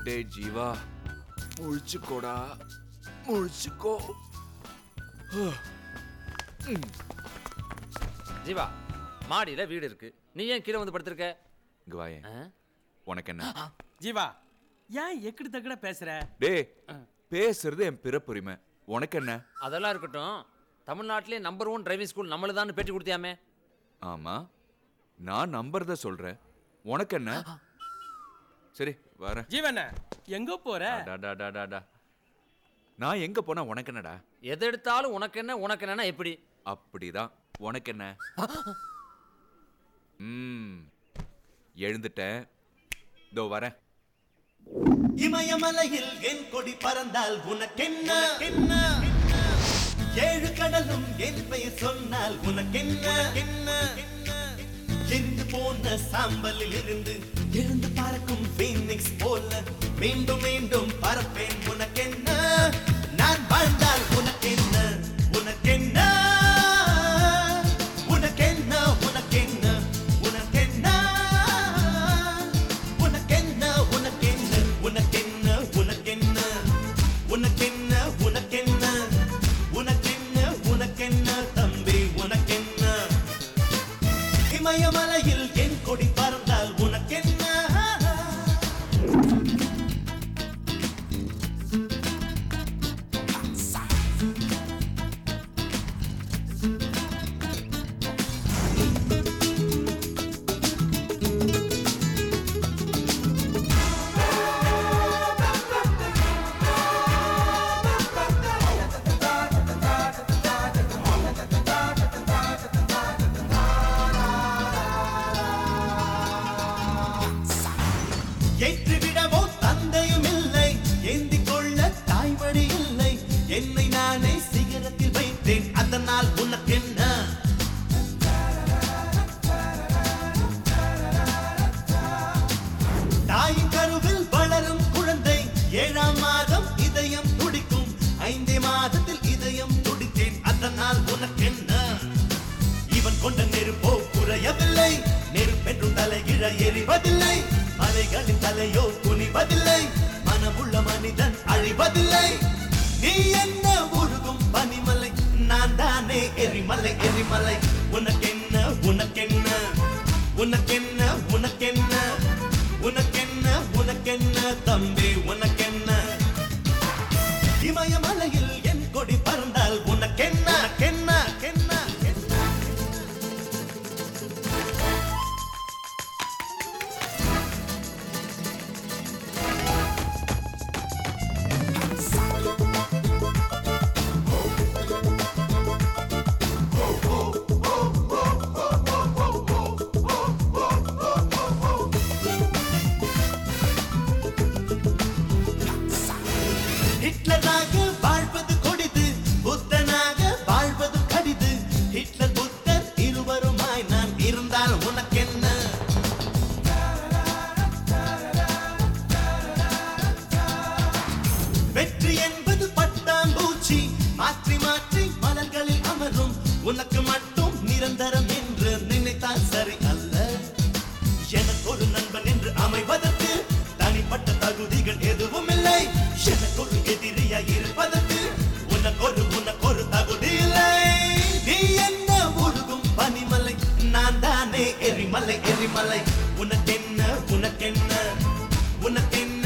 டேய் ஜீவா முழிச்சுக்கோடா முழிச்சுக்கோ ஜீவா மாடியில வீடு இருக்கு நீ ஏன் கீழே வந்து படுத்திருக்க இங்க வாயேன் ஆ? உனக்கு என்ன ஜீவா ஏன் எக்கடு தக்கட பேசுற டேய் பேசுறது என் பிறப்புரிமை உனக்கு என்ன அதெல்லாம் இருக்கட்டும் தமிழ்நாட்டிலே நம்பர் ஒன் டிரைவிங் ஸ்கூல் நம்மளுதான் பேட்டி கொடுத்தியாமே ஆமா நான் நம்புறத சொல்றேன் உனக்கு என்ன சரி வரேன் ஜீவன எங்க போற டா, டா, டா, டா, டா. நான் எங்க போனா உனக்கு என்னடா எது எடுத்தாலும் உனக்கு என்ன உனக்கு என்னன்னா எப்படி அப்படிதான் உனக்கு என்ன ம் எழுந்துட்டேன் இதோ வரேன் இமயமலையில் என் கொடி பறந்தால் உனக்கென்ன என்ன ஏழு கடலும் என் பெயர் சொன்னால் உனக்கென்ன என்ன எரிந்து போன சாம்பலில் இருந்து எழுந்து பறக்கும் பீனிக்ஸ் போல மீண்டும் மீண்டும் பறப்பேன் உனக்கென்ன நான் வாழ்ந்தால் உனக்கென்ன உனக்கென்ன உனக்கென்ன உனக்கென்ன உனக்கென்ன உனக்கென்ன உனக்கென்ன உனக்கென்ன உனக்கென்ன உனக்கென்ன உனக்கென்ன உனக்கென்ன உனக்கென்ன தம்பி உனக்கென்ன இமயமலையில் என் கொடி பறந்தால் உனக்கென்ன ஏற்றிவிடவோ தந்தையும் இல்லை ஏந்திக் கொள்ள தாய்மடி இல்லை என்னை நானே சிகரத்தில் வைத்தேன் அதனால் உனக்கென்ன தாயின் கருவில் வளரும் குழந்தை ஏழாம் மாதம் இதயம் துடிக்கும் ஐந்தே மாதத்தில் இதயம் துடித்தேன் அதனால் உனக்கென்ன இவன் கொண்ட நெருப்போ குறையவில்லை நெருப்பென்றும் தலையிழ எரிவதில்லை மலைகளின் தலையோ துணிவதில்லை மனமுள்ள மனிதன் அழிவதில்லை நீ என்ன உருகும் பனிமலை நான் தானே எரிமலை எரிமலை உனக்கென்ன உனக்கென்ன உனக்கென்ன உனக்கென்ன உனக்கென்ன உனக்கென்ன தம்பி உனக்கென்ன இமயமலையில் என் கொடி பறந்தால் உனக்கென்ன கென்ன கென்ன கென்ன ஹிட்லராக வாழ்வது கொடிது புத்தனாக வாழ்வது கடிது ஹிட்லர் புத்தர் இருவருமாய் நான் இருந்தால் உனக்கென்ன வெற்றி என்பது பட்டாம்பூச்சி மாற்றி மாற்றி மலர்களில் அமரும் உனக்கு மட்டும் நிரந்தரம் என்று நினைத்தால் சரி அல்ல எனக்கு ஒரு நண்பன் என்று அமைவதற்கு தனிப்பட்ட தகுதிகள் எதுவும் இல்லை எனக்கு ஒரு எதிரியாய் இருப்பதற்கு உனக்கொரு உனக்கொரு தகுதி இல்லை நீ என்ன உருகும் பனிமலை நான் தானே எரிமலை எரிமலை உனக்கென்ன உனக்கென்ன உனக்கென்ன